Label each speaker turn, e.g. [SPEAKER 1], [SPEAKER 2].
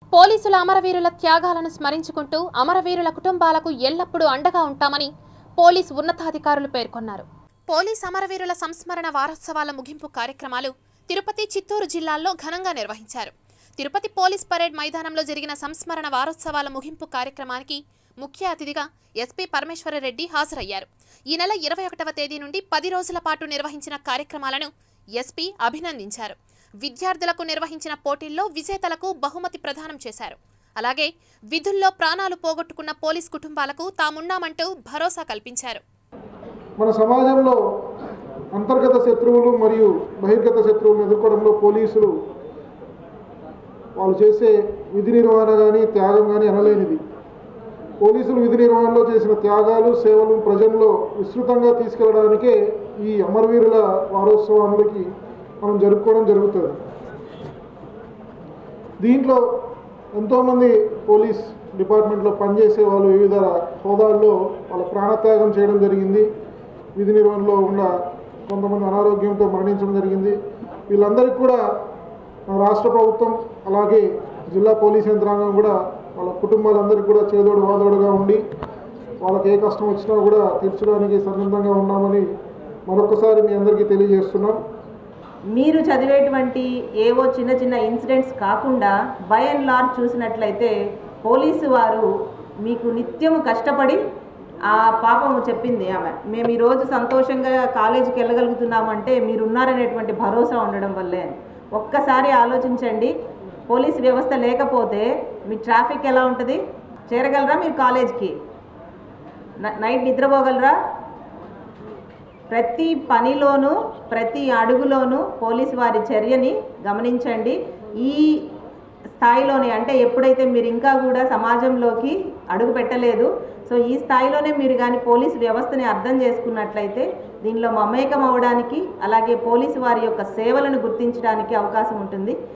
[SPEAKER 1] పోలీసుల అమరవీరుల త్యాగాలను స్మరించుకుంటూ అమరవీరుల కుటుంబాలకు ఎల్లప్పుడూ అండగా ఉంటామని పోలీస్ ఉన్నతాధికారులు పేర్కొన్నారు పోలీస్ అమరవీరుల సంస్మరణ వారోత్సవాల ముగింపు కార్యక్రమాలు తిరుపతి చిత్తూరు జిల్లాల్లో ఘనంగా నిర్వహించారు తిరుపతి పోలీస్ పరేడ్ మైదానంలో జరిగిన సంస్మరణ వారోత్సవాల ముగింపు కార్యక్రమానికి ముఖ్య అతిథిగా ఎస్పీ పరమేశ్వరరెడ్డి హాజరయ్యారు ఈ నెల ఇరవై ఒకటవ తేదీ నుండి పది రోజుల పాటు నిర్వహించిన కార్యక్రమాలను ఎస్పీ అభినందించారు విద్యార్థులకు నిర్వహించిన పోటీల్లో విజేతలకు బహుమతి ప్రదానం చేశారు అలాగే విధుల్లో ప్రాణాలు పోగొట్టుకున్న పోలీస్ కుటుంబాలకు తామున్నామంటూ భరోసా కల్పించారు
[SPEAKER 2] మన సమాజంలో అంతర్గత శత్రువులు మరియు బహిర్గత శత్రువులను ఎదుర్కోవడంలో పోలీసులు వాళ్ళు చేసే విధి నిర్వహణ కానీ త్యాగం కానీ అనలేనిది పోలీసులు విధి నిర్వహణలో చేసిన త్యాగాలు సేవలు ప్రజల్లో విస్తృతంగా తీసుకెళ్లడానికే ఈ అమరవీరుల వారోత్సవానికి మనం జరుపుకోవడం జరుగుతుంది దీంట్లో ఎంతోమంది పోలీస్ డిపార్ట్మెంట్లో పనిచేసే వాళ్ళు వివిధ హోదాల్లో వాళ్ళ ప్రాణత్యాగం చేయడం జరిగింది విధి నిర్వహణలో ఉన్న కొంతమంది అనారోగ్యంతో మరణించడం జరిగింది వీళ్ళందరికీ కూడా మన రాష్ట్ర ప్రభుత్వం అలాగే జిల్లా పోలీస్ యంత్రాంగం కూడా వాళ్ళ కుటుంబాలందరికీ కూడా చేదోడు వాదోడుగా ఉండి వాళ్ళకి ఏ కష్టం వచ్చినా కూడా తీర్చడానికి సన్నద్ధంగా ఉన్నామని మరొకసారి మీ అందరికీ తెలియజేస్తున్నాం
[SPEAKER 3] మీరు చదివేటువంటి ఏవో చిన్న చిన్న ఇన్సిడెంట్స్ కాకుండా బై అండ్ లార్జ్ చూసినట్లయితే పోలీసు వారు మీకు నిత్యము కష్టపడి ఆ పాపం చెప్పింది ఆమె మేము ఈరోజు సంతోషంగా కాలేజీకి వెళ్ళగలుగుతున్నామంటే మీరు ఉన్నారనేటువంటి భరోసా ఉండడం వల్లే అని. ఒక్కసారి ఆలోచించండి పోలీస్ వ్యవస్థ లేకపోతే మీ ట్రాఫిక్ ఎలా ఉంటుంది చేరగలరా మీరు కాలేజ్కి న- నైట్ నిద్రపోగలరా ప్రతి పనిలోనూ ప్రతి అడుగులోనూ పోలీసు వారి చర్యని గమనించండి ఈ స్థాయిలోనే అంటే ఎప్పుడైతే మీరు ఇంకా కూడా సమాజంలోకి అడుగు పెట్టలేదు సో ఈ స్థాయిలోనే మీరు కానీ పోలీసు వ్యవస్థని అర్థం చేసుకున్నట్లయితే దీనిలో మమేకం అవ్వడానికి అలాగే పోలీసు వారి యొక్క సేవలను గుర్తించడానికి అవకాశం ఉంటుంది